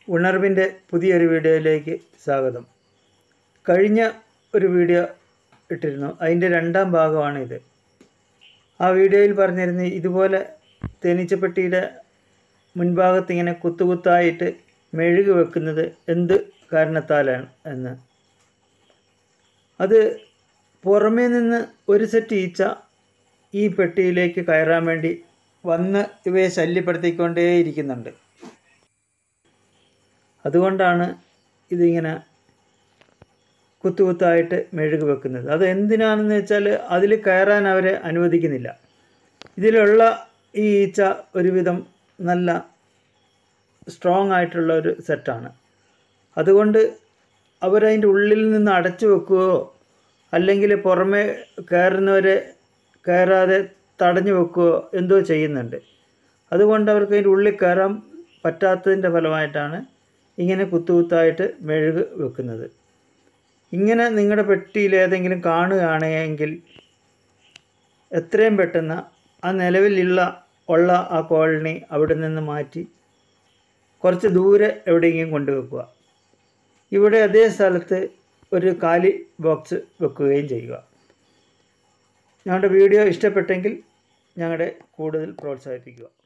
ഉണർവിൻ്റെ പുതിയൊരു വീഡിയോയിലേക്ക് സ്വാഗതം കഴിഞ്ഞ ഒരു വീഡിയോ ഇട്ടിരുന്നു അതിൻ്റെ രണ്ടാം ഭാഗമാണിത് ആ വീഡിയോയിൽ പറഞ്ഞിരുന്നു ഇതുപോലെ തേനീച്ചപ്പെട്ടിയുടെ മുൻഭാഗത്ത് ഇങ്ങനെ കുത്തുകുത്തായിട്ട് മെഴുക് വെക്കുന്നത് എന്ത് കാരണത്താലാണ് എന്ന് അത് പുറമേ നിന്ന് ഒരു സെറ്റ് ഈച്ച ഈ പെട്ടിയിലേക്ക് കയറാൻ വേണ്ടി വന്ന് ഇവയെ ശല്യപ്പെടുത്തിക്കൊണ്ടേയിരിക്കുന്നുണ്ട് അതുകൊണ്ടാണ് ഇതിങ്ങനെ കുത്തുകുത്തായിട്ട് മെഴുക് വെക്കുന്നത് അത് എന്തിനാണെന്ന് വെച്ചാൽ അതിൽ കയറാൻ അവരെ അനുവദിക്കുന്നില്ല ഇതിലുള്ള ഈ ഈച്ച ഒരുവിധം നല്ല സ്ട്രോങ് ആയിട്ടുള്ള ഒരു സെറ്റാണ് അതുകൊണ്ട് അവരതിൻ്റെ ഉള്ളിൽ നിന്ന് അടച്ചു വെക്കുകയോ അല്ലെങ്കിൽ പുറമേ കയറുന്നവരെ കയറാതെ തടഞ്ഞു വെക്കുകയോ എന്തോ ചെയ്യുന്നുണ്ട് അതുകൊണ്ട് അവർക്ക് അതിൻ്റെ ഉള്ളിൽ കയറാൻ പറ്റാത്തതിൻ്റെ ഫലമായിട്ടാണ് ഇങ്ങനെ കുത്തുകുത്തായിട്ട് മെഴുക് വെക്കുന്നത് ഇങ്ങനെ നിങ്ങളുടെ പെട്ടിയിൽ ഏതെങ്കിലും കാണുകയാണെങ്കിൽ എത്രയും പെട്ടെന്ന് ആ നിലവിലുള്ള ഉള്ള ആ കോളനി അവിടെ നിന്ന് മാറ്റി കുറച്ച് ദൂരെ എവിടെയെങ്കിലും കൊണ്ടുവെക്കുക ഇവിടെ അതേ സ്ഥലത്ത് ഒരു കാലി ബോക്സ് വെക്കുകയും ചെയ്യുക ഞങ്ങളുടെ വീഡിയോ ഇഷ്ടപ്പെട്ടെങ്കിൽ ഞങ്ങളുടെ കൂടുതൽ പ്രോത്സാഹിപ്പിക്കുക